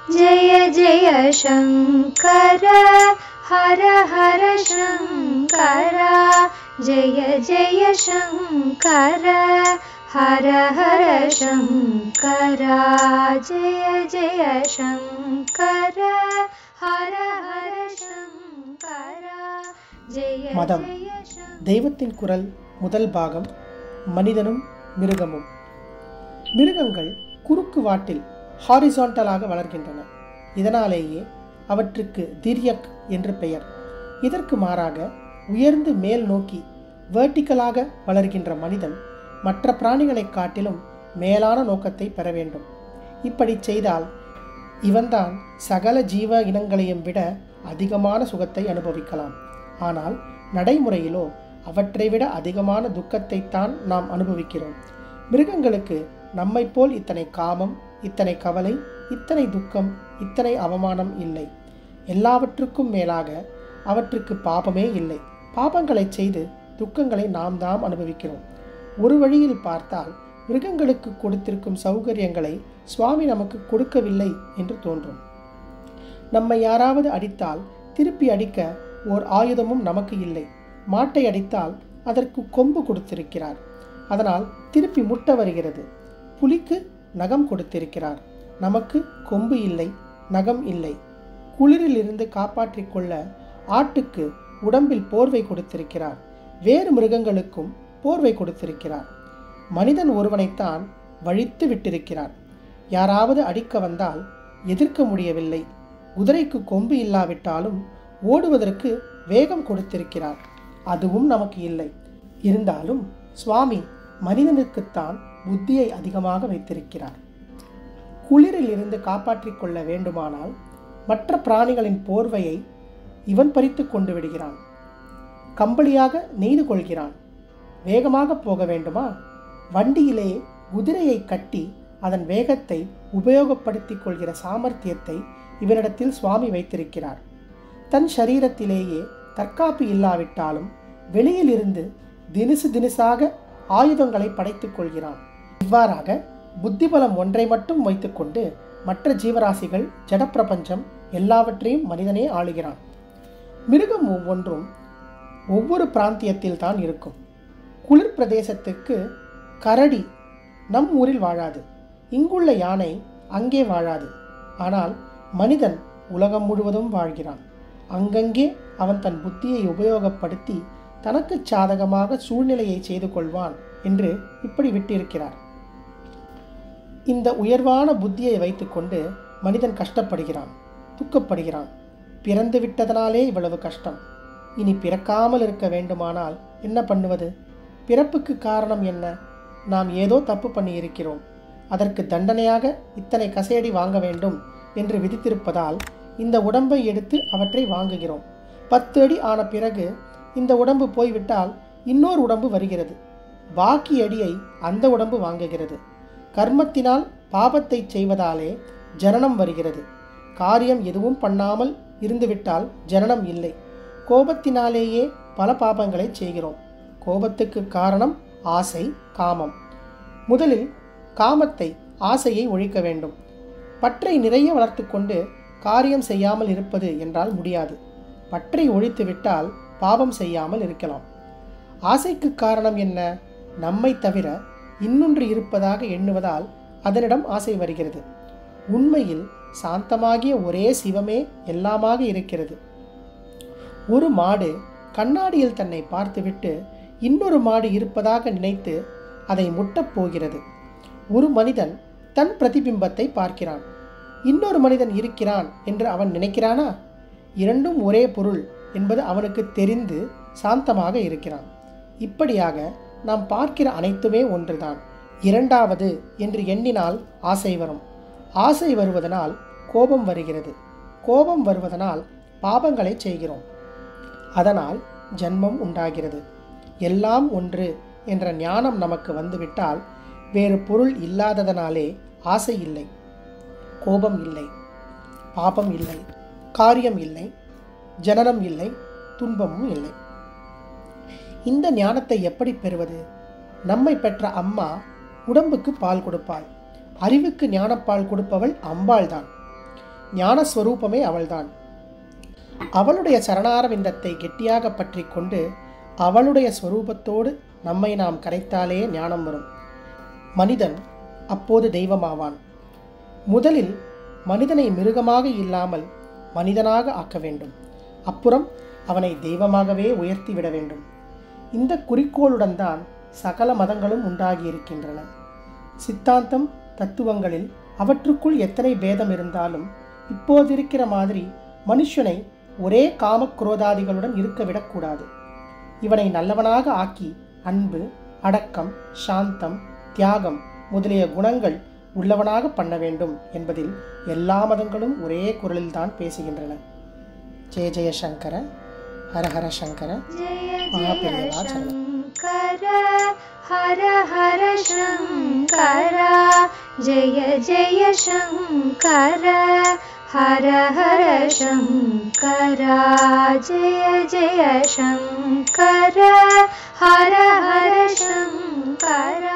जय जय शङ्कर हर हर शङ्कर जय जय शङ्कर हर हर शङ्कर जय जय शङ्कर हर हर शङ्कर जय மதம். जय शङ्कर தெய்வத்தின் குரல் முதல் பாகம் மனிதனும் மிருகமும் மிருகங்கள் குறுக்கு வாட்டில் ஹாரிசான்டலாக வளர்கின்றன இதனாலேயே அவற்றுக்கு திரியக் என்று பெயர் இதற்கு மாறாக உயர்ந்து மேல் நோக்கி வேர்ட்டிக்கலாக வளர்கின்ற மனிதன் மற்ற பிராணிகளைக் காட்டிலும் மேலான நோக்கத்தை பெற வேண்டும் இப்படி செய்தால் இவன்தான் சகல ஜீவ இனங்களையும் விட அதிகமான சுகத்தை அனுபவிக்கலாம் ஆனால் நடைமுறையிலோ அவற்றை விட அதிகமான துக்கத்தைத்தான் நாம் அனுபவிக்கிறோம் மிருகங்களுக்கு நம்மைப் போல் இத்தனை காமம் இத்தனை கவலை இத்தனை துக்கம் இத்தனை அவமானம் இல்லை எல்லாவற்றுக்கும் மேலாக அவற்றுக்கு பாபமே இல்லை பாபங்களைச் செய்து துக்கங்களை நாம் தாம் அனுபவிக்கிறோம் ஒரு வழியில் பார்த்தால் மிருகங்களுக்கு கொடுத்திருக்கும் சௌகரியங்களை சுவாமி நமக்கு கொடுக்கவில்லை என்று தோன்றும் நம்மை யாராவது அடித்தால் திருப்பி அடிக்க ஓர் ஆயுதமும் நமக்கு இல்லை மாட்டை அடித்தால் அதற்கு கொம்பு கொடுத்திருக்கிறார் அதனால் திருப்பி முட்ட வருகிறது புலிக்கு நகம் கொடுத்திருக்கிறார் நமக்கு கொம்பு இல்லை நகம் இல்லை குளிரில் இருந்து காப்பாற்றிக் கொள்ள ஆட்டுக்கு உடம்பில் போர்வை கொடுத்திருக்கிறார் வேறு மிருகங்களுக்கும் போர்வை கொடுத்திருக்கிறார் மனிதன் ஒருவனைத்தான் வழித்து விட்டிருக்கிறார் யாராவது அடிக்க வந்தால் எதிர்க்க முடியவில்லை குதிரைக்கு கொம்பு இல்லாவிட்டாலும் ஓடுவதற்கு வேகம் கொடுத்திருக்கிறார் அதுவும் நமக்கு இல்லை இருந்தாலும் சுவாமி மனிதனுக்குத்தான் புத்தியை அதிகமாக வைத்திருக்கிறார் குளிரில் இருந்து காப்பாற்றிக் கொள்ள வேண்டுமானால் மற்ற பிராணிகளின் போர்வையை இவன் பறித்து கொண்டு விடுகிறான் கம்பளியாக நெய்து கொள்கிறான் வேகமாக போக வேண்டுமா வண்டியிலே குதிரையை கட்டி அதன் வேகத்தை உபயோகப்படுத்திக் கொள்கிற சாமர்த்தியத்தை இவனிடத்தில் சுவாமி வைத்திருக்கிறார் தன் சரீரத்திலேயே தற்காப்பு இல்லாவிட்டாலும் வெளியில் இருந்து தினுசு தினுசாக ஆயுதங்களை படைத்துக் கொள்கிறான் இவ்வாறாக புத்திபலம் ஒன்றை மட்டும் வைத்துக்கொண்டு மற்ற ஜீவராசிகள் ஜடப்பிரபஞ்சம் எல்லாவற்றையும் மனிதனே ஆளுகிறான் மிருகம் ஒவ்வொன்றும் ஒவ்வொரு பிராந்தியத்தில் தான் இருக்கும் குளிர் பிரதேசத்துக்கு கரடி நம் ஊரில் வாழாது இங்குள்ள யானை அங்கே வாழாது ஆனால் மனிதன் உலகம் முழுவதும் வாழ்கிறான் அங்கங்கே அவன் தன் புத்தியை உபயோகப்படுத்தி தனக்கு சாதகமாக சூழ்நிலையை செய்து கொள்வான் என்று இப்படி விட்டிருக்கிறார் இந்த உயர்வான புத்தியை வைத்துக்கொண்டு மனிதன் கஷ்டப்படுகிறான் துக்கப்படுகிறான் பிறந்து விட்டதனாலே இவ்வளவு கஷ்டம் இனி பிறக்காமல் இருக்க வேண்டுமானால் என்ன பண்ணுவது பிறப்புக்கு காரணம் என்ன நாம் ஏதோ தப்பு பண்ணியிருக்கிறோம் அதற்கு தண்டனையாக இத்தனை கசையடி வாங்க வேண்டும் என்று விதித்திருப்பதால் இந்த உடம்பை எடுத்து அவற்றை வாங்குகிறோம் பத்து அடி ஆன பிறகு இந்த உடம்பு போய்விட்டால் இன்னொரு உடம்பு வருகிறது பாக்கி அடியை அந்த உடம்பு வாங்குகிறது கர்மத்தினால் பாபத்தை செய்வதாலே ஜனனம் வருகிறது காரியம் எதுவும் பண்ணாமல் இருந்துவிட்டால் ஜனனம் இல்லை கோபத்தினாலேயே பல பாபங்களை செய்கிறோம் கோபத்துக்கு காரணம் ஆசை காமம் முதலில் காமத்தை ஆசையை ஒழிக்க வேண்டும் பற்றை நிறைய வளர்த்து கொண்டு காரியம் செய்யாமல் இருப்பது என்றால் முடியாது பற்றை ஒழித்துவிட்டால் பாவம் செய்யாமல் இருக்கலாம் ஆசைக்கு காரணம் என்ன நம்மை தவிர இன்னொன்று இருப்பதாக எண்ணுவதால் அதனிடம் ஆசை வருகிறது உண்மையில் சாந்தமாகிய ஒரே சிவமே எல்லாமாக இருக்கிறது ஒரு மாடு கண்ணாடியில் தன்னை பார்த்துவிட்டு இன்னொரு மாடு இருப்பதாக நினைத்து அதை முட்டப் போகிறது ஒரு மனிதன் தன் பிரதிபிம்பத்தை பார்க்கிறான் இன்னொரு மனிதன் இருக்கிறான் என்று அவன் நினைக்கிறானா இரண்டும் ஒரே பொருள் என்பது அவனுக்கு தெரிந்து சாந்தமாக இருக்கிறான் இப்படியாக நாம் பார்க்கிற அனைத்துமே ஒன்றுதான் இரண்டாவது என்று எண்ணினால் ஆசை வரும் ஆசை வருவதனால் கோபம் வருகிறது கோபம் வருவதனால் பாபங்களை செய்கிறோம் அதனால் ஜன்மம் உண்டாகிறது எல்லாம் ஒன்று என்ற ஞானம் நமக்கு வந்துவிட்டால் வேறு பொருள் இல்லாததனாலே ஆசை இல்லை கோபம் இல்லை பாபம் இல்லை காரியம் இல்லை ஜனனம் இல்லை துன்பமும் இல்லை இந்த ஞானத்தை எப்படி பெறுவது நம்மை பெற்ற அம்மா உடம்புக்கு பால் கொடுப்பாள் அறிவுக்கு ஞானப்பால் கொடுப்பவள் அம்பாள் தான் ஞானஸ்வரூபமே அவள்தான் அவளுடைய சரணாரவிந்தத்தை கெட்டியாக பற்றி கொண்டு அவளுடைய ஸ்வரூபத்தோடு நம்மை நாம் கரைத்தாலே ஞானம் வரும் மனிதன் அப்போது தெய்வமாவான் முதலில் மனிதனை மிருகமாக இல்லாமல் மனிதனாக ஆக்க வேண்டும் அப்புறம் அவனை தெய்வமாகவே உயர்த்தி விட வேண்டும் இந்த குறிக்கோளுடன் தான் சகல மதங்களும் உண்டாகியிருக்கின்றன சித்தாந்தம் தத்துவங்களில் அவற்றுக்குள் எத்தனை பேதம் இருந்தாலும் இப்போதிருக்கிற மாதிரி மனுஷனை ஒரே காமக்ரோதாதிகளுடன் இருக்க விடக்கூடாது இவனை நல்லவனாக ஆக்கி அன்பு அடக்கம் சாந்தம் தியாகம் முதலிய குணங்கள் உள்ளவனாக பண்ண வேண்டும் என்பதில் எல்லா மதங்களும் ஒரே குரலில்தான் பேசுகின்றன ஜெய ஜெய சங்கர ஹர ஹர சங்கர जय महापेरिया जय चरणं। शङ्कर हर हर शङ्कर जय जय शङ्कर हर हर शङ्कर जय जय शङ्कर हर हर शङ्कर